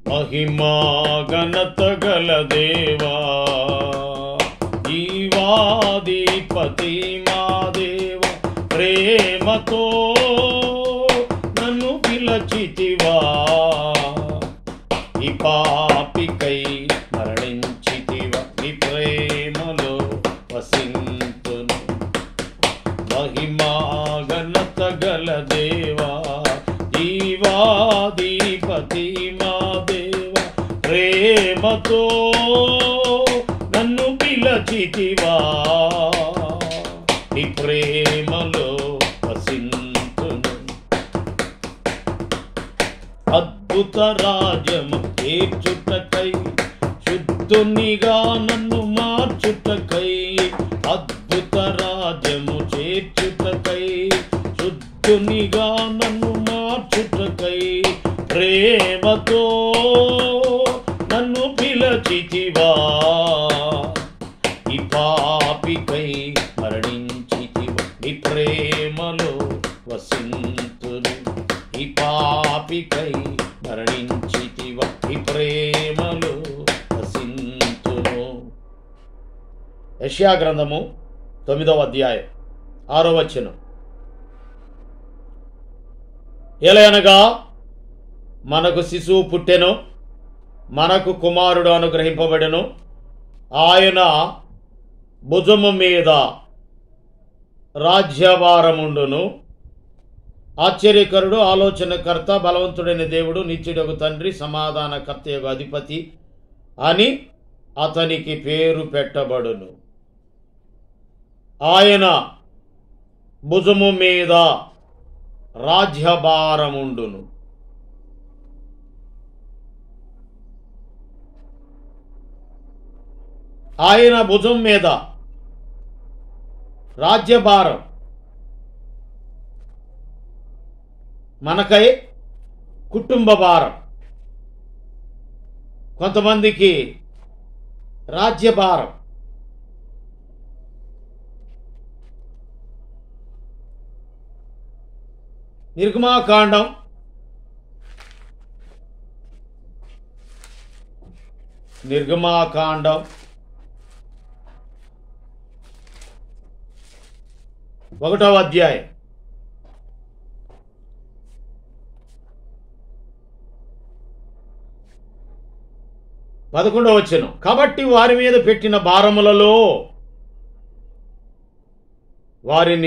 మహిమా ఘనత గల దేవా ఈ వాదిపతి మా దేవ ప్రేమతో నన్ను పిలచితివా ఈ పాపికై మరణించితివా నీ ప్రేమలో వసింతును మహిమా ఘనత గల దేవా జీవాధిపతి మా దేవ ప్రేమతో నన్ను పిలచితివా నీ ప్రేమలో వసింతును అద్భుత రాజ్యము తీర్చుటకై శుద్ధునిగా నన్ను మార్చుటకై అద్భుత రాజ్యము చేర్చుటకై శుద్ధునిగా నన్ను మార్చుటకై ప్రేమతో నన్ను పిలచితివా ఈ పాపికై మరణించితివా నీ ప్రేమలో వసింతును ఈ పాపికై మరణించితివ ఈ ప్రేమలో వసింతును యష్యా గ్రంథము తొమ్మిదవ అధ్యాయం ఆరో వచనం ఎలయనగా మనకు శిశువు పుట్టెను మనకు కుమారుడు అనుగ్రహింపబడెను ఆయన భుజము మీద రాజ్యభారముండును ఆశ్చర్యకరుడు ఆలోచనకర్త బలవంతుడైన దేవుడు నిత్యుడకు తండ్రి సమాధానకర్త యొక్క అధిపతి అని అతనికి పేరు పెట్టబడును ఆయన భుజము మీద రాజ్యభారముండును ఆయన భుజం మీద రాజ్యభారం మనకై కుటుంబ భారం కొంతమందికి రాజ్యభారం నిర్గమాకాండం నిర్గమాకాండం ఒకటవ అధ్యాయం పదకొండవ వచ్చను కాబట్టి వారి మీద పెట్టిన భారములలో వారిని